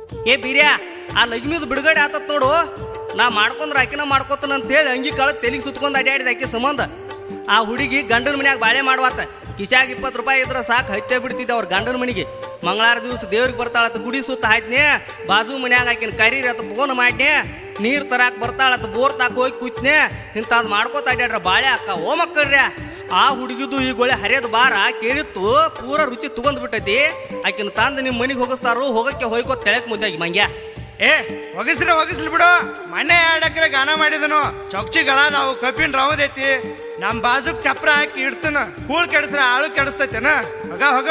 ಏ ಬೀರ್ಯಾ ಆ ಲಗ್ನಿದು ಬಿಡುಗಡೆ ಆತತ್ ನೋಡು ನಾ ಮಾಡ್ಕೊಂಡ್ರ ಆಕಿನ ಮಾಡ್ಕೋತಾನ ಅಂತ ಹೇಳಿ ಅಂಗಿ ಕಾಳ ತೆಲಿಗೆ ಸುತ್ಕೊಂಡ್ ಅಡ್ಯಾಡಿದ ಆಕಿ ಸಂಬಂಧ ಆ ಹುಡುಗಿ ಗಂಡನ ಮನ್ಯಾಗ ಬಾಳೆ ಮಾಡುವಾತ ಕಿಶಾಗ ಇಪ್ಪತ್ತು ರೂಪಾಯಿ ಇದ್ರ ಸಾಕು ಹತ್ತೆ ಬಿಡ್ತಿದ್ದೆ ಅವ್ರ ಗಂಡನ ಮನೆಗೆ ಮಂಗಳಾರ ದಿವಸ ದೇವ್ರಿಗೆ ಬರ್ತಾಳತ್ತ ಗುಡಿ ಸುತ್ತ ಹಾಯ್ತ್ನೆ ಬಾಜು ಮನ್ಯಾಗ ಆಕಿನ ಕರೀರಿ ಅಂತ ಫೋನ್ ಮಾಡ್ನೆ ನೀರ್ ತರಾಕ್ ಬರ್ತಾಳತ್ತ ಬೋರ್ ತಾಕ ಹೋಗಿ ಕೂತ್ನೆ ಇಂಥದ್ ಮಾಡ್ಕೋತ ಅಡ್ಯಾಡ್ರ ಬಾಳೆ ಅಕ್ಕ ಓ ಮಕ್ಕಳ್ರ್ಯಾ ಆ ಹುಡುಗಿದು ಈ ಗೊಳೆ ಹರಿಯದ ಬಾರ ಕೇಳಿತ್ತು ಪೂರ ರುಚಿ ತಗೊಂಡ್ ಬಿಟ್ಟೈತಿ ಆಕಿನ ತಂದು ನಿಮ್ಮ ಮನೆಗೆ ಹೋಗಿಸ್ತಾರು ಹೋಗಕ್ಕೆ ಹೋಯ್ಕೋ ತೆಳಕ್ ಮುದ್ದಾಗಿ ಮಂಗ್ಯ ಏ ಒಗಸ್ರಿ ಒಗಸ್ಲಿ ಬಿಡು ಮೊನ್ನೆ ಎರಡು ಎಕರೆ ಗಾನ ಮಾಡಿದನು ಚೌಕ್ಚಿ ಗಳದಾವು ಕಬ್ಬಿನ ರವದೈತಿ ನಮ್ ಬಾಜುಕ್ ಚಪ್ರ ಹಾಕಿ ಇಡ್ತನ ಕೂಳ್ ಕೆಡಿಸ್ರ ಆಳು ಕೆಡಿಸ್ತೈತೇನ ಹೋಗ ಹೋಗ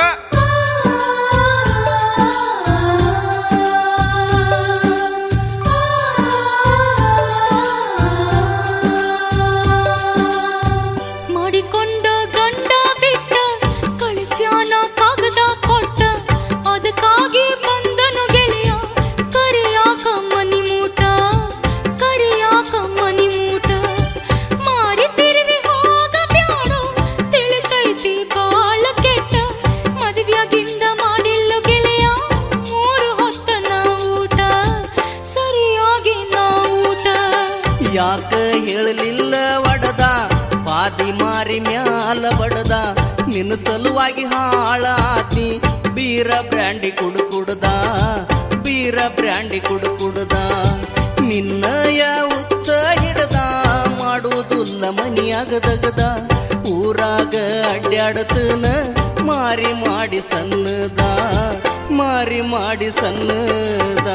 ಮಾಡಿಕೊಂಡ ಗಂಡ ಬಿಟ್ಟ ಕಳಿಸ್ಯಾನ ಕಾಗದ ಕೊಟ್ಟ ಅದಕ್ಕಾಗಿ ಬಂದನು ಗೆಳೆಯ ಕರಿಯಾಕ ಮನಿ ಮೂಟ ಕರಿಯಾಕ ಮನಿ ಮೂಟ ಮಾರಿ ತಿರುವಿ ಹೋಗ ಬ್ಯಾಡೋ ತಿಳಿತೈತಿ ಬಾಳ ಕೆಟ್ಟ ಮದುವೆಯಾಗಿಂದ ಮಾಡಿಲ್ಲ ಗೆಳೆಯ ಮೂರು ಹೊತ್ತನ ಊಟ ಸರಿಯಾಗಿ ನಾ ಊಟ ಯಾಕ ಹೇಳಲಿಲ್ಲ ಒಡದ ಪಾದಿ ಮಾರಿ ಮ್ಯಾಲ ಬಡದ ನಿನ್ನ ಸಲುವಾಗಿ ಹಾಳಾತಿ ಬೀರ ಬ್ರ್ಯಾಂಡಿ ಕುಡು ಕುಡ್ದ ಬೀರ ಬ್ರ್ಯಾಂಡಿ ಕುಡು ಕುಡ್ದ ನಿನ್ನಯ ಉಚ್ಚ ಹಿಡದ ಮಾಡುವುದಿಲ್ಲ ಮನಿಯಾಗದಗದ ಊರಾಗ ಅಡ್ಡಾಡತನ ಮಾರಿ ಮಾಡಿ ಸನ್ನದ ಮಾರಿ ಮಾಡಿ ಸನ್ನದ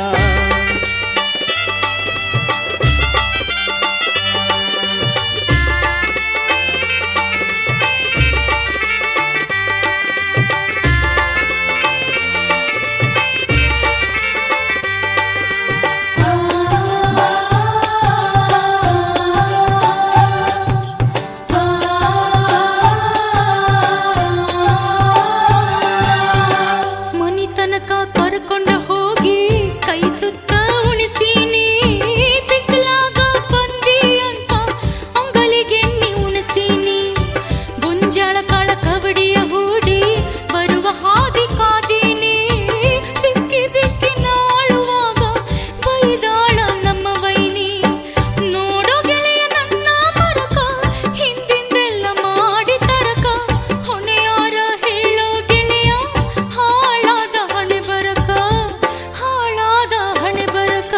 ಮನಿ ತನಕ ಕರ್ಕೊಂಡ ಹೋಗಿ ಕೈ ತುತ್ತ ಉಣಿಸೀನಿ ಬಿಸಿಲಾಗ ಬಂದಿ ಅಂತ ಅಂಗಲಿಗೆಣ್ಣಿ ಉಣಿಸೀನಿ ಗುಂಜಾಳ ಕಾಳ ಕಬಡಿಯ ಹೂಡಿ ಬರುವ ಹಾದಿ ಕಾದೀನಿ ಬಿಕ್ಕಿ ಬಿಕ್ಕಿ ನಾಳುವಾಗ ಬೈದಾಳ ನಮ್ಮ ವೈನಿ ನೋಡೋ ಗೆಳೆಯ ನನ್ನ ಮರಕ ಹಿಂದಿಂದೆಲ್ಲ ಮಾಡಿ ತರಕ ಹೊಣೆಯಾರ ಹೇಳೋ ಗೆಳೆಯ ಹಾಳಾದ ಹಣೆ ಬರಕ ಹಾಳಾದ ಹಣೆ ಬರಕ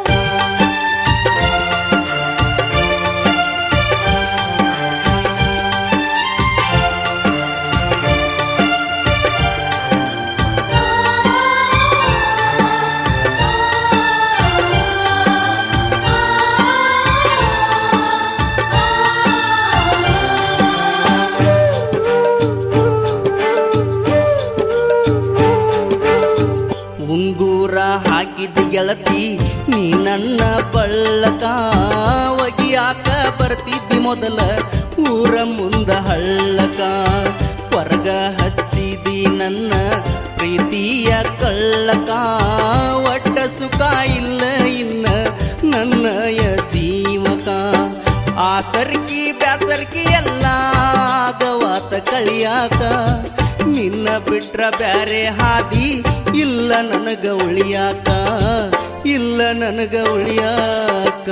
ಉಂಗೂರ ಹಾಕಿದ ಗೆಳತಿ ನೀ ನನ್ನ ಬಳ್ಳಕ ಒಗಿಯಾಕ ಬರ್ತಿದ್ದಿ ಮೊದಲ ಊರ ಮುಂದ ಹಳ್ಳಕ ಹೊರಗ ಹಚ್ಚಿದಿ ನನ್ನ ಪ್ರೀತಿಯ ಕಳ್ಳಕ ಒಟ್ಟ ಸುಖ ಇಲ್ಲ ಇನ್ನ ನನ್ನಯ ಜೀವಕ ಆ ಸರ್ಕಿ ಬ್ಯಾಸರ್ಕಿ ಎಲ್ಲ ಆಗವಾತ ಕಳಿಯಾಕ ನಿನ್ನ ಬಿಟ್ರ ಬ್ಯಾರೆ ಹಾದಿ ಇಲ್ಲ ನನಗ ಉಳಿಯಾಕ ಇಲ್ಲ ನನಗ ಉಳಿಯಾಕ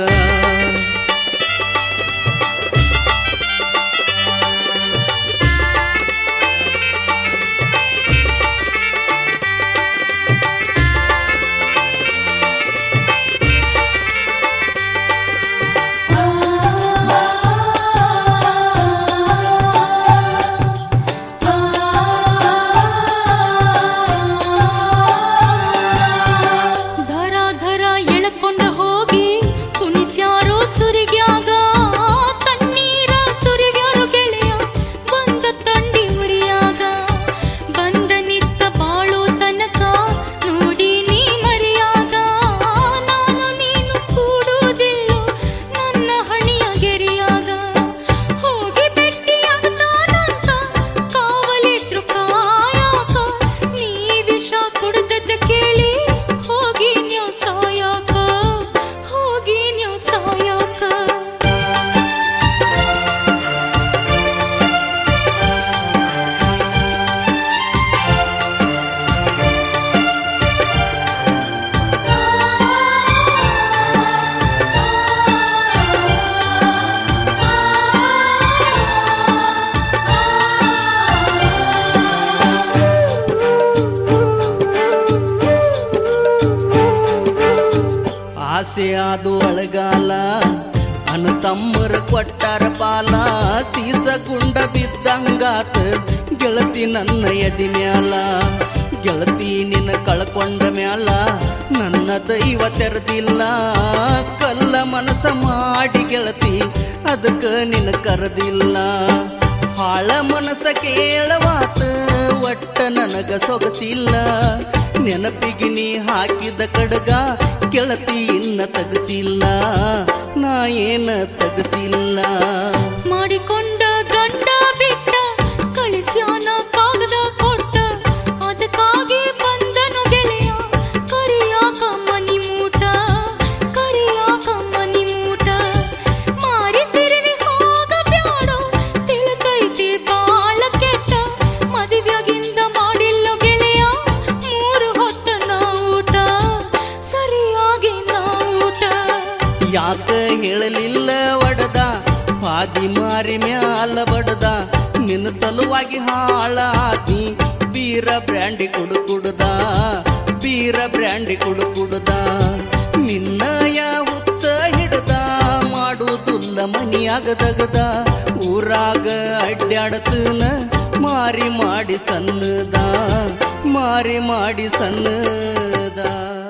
ಧರ ಧರ ಎಳ್ಕೊಂಡ ಹೋಗಿ ಕುಣಿಸ್ಯಾರೋ ಆಸೆ ಆದು ಅಳಗಾಲ ಅನ ತಮ್ಮರ ಕೊಟ್ಟಾರ ಪಾಲ ಸೀಸ ಗುಂಡ ಬಿದ್ದಂಗಾತ ಗೆಳತಿ ನನ್ನ ಎದಿ ಮ್ಯಾಲ ಗೆಳತಿ ನಿನ್ನ ಕಳ್ಕೊಂಡ ಮ್ಯಾಲ ನನ್ನ ದೈವ ತೆರೆದಿಲ್ಲ ಕಲ್ಲ ಮನಸ ಮಾಡಿ ಗೆಳತಿ ಅದಕ್ಕ ನಿನ್ನ ಕರೆದಿಲ್ಲ ಹಾಳ ಮನಸ ಕೇಳವಾತ ಒಟ್ಟ ನನಗ ಸೊಗಸಿಲ್ಲ ನೆನಪಿಗೆ ನೀ ಹಾಕಿದ ಕಡಗ ಗೆಳತಿ ಇನ್ನ ತಗಸಿಲ್ಲ ನಾ ಏನ ತಗಸಿಲ್ಲ ಮಾಡಿಕೊಂಡ ಗಂಡ ಬಿಟ್ಟ ಕಳಿಸ್ಯಾನ ಕಾಗದ ಕೊಟ್ಟ ಅದಕ್ಕಾಗಿ ಬಂದನು ಗೆಳೆಯ ಕರಿಯಾಕ ಮನಿ ಮೂಟ ಕರಿಯಾಕ ಮನಿ ಮೂಟ ಮಾರಿ ತಿರುವಿ ಹೋಗ ಬ್ಯಾಡೋ ತಿಳ್ತೈತಿ ಬಾಳ ಕೆಟ್ಟ ಮದುವೆಯಾಗಿಂದ ಮಾಡಿಲ್ಲ ಗೆಳೆಯ ಮೂರು ಹೊತ್ತ ನಾ ಊಟ ಸರಿಯಾಗಿ ನಾ ಊಟ ಯಾಕ ಹೇಳಲಿಲ್ಲ ಒಡದ ಪಾದಿ ಮಾರಿ ಮ್ಯಾಲ ಬಡದ ನಿನ್ನ ಸಲುವಾಗಿ ಹಾಳಾದಿ ಬೀರ ಬ್ರ್ಯಾಂಡಿ ಕುಡು ಕುಡ್ದ ಬೀರ ಬ್ರ್ಯಾಂಡಿ ಕುಡು ಕುಡ್ದ ನಿನ್ನಯ ಹುಚ್ಚ ಹಿಡ್ದ ಮಾಡುವುದಿಲ್ಲ ಮನಿಯಾಗದಗದ ಊರಾಗ ಅಡ್ಡಾಡತನ ಮಾರಿ ಮಾಡಿ ಸನ್ನದ ಮಾರಿ ಮಾಡಿ ಸನ್ನದ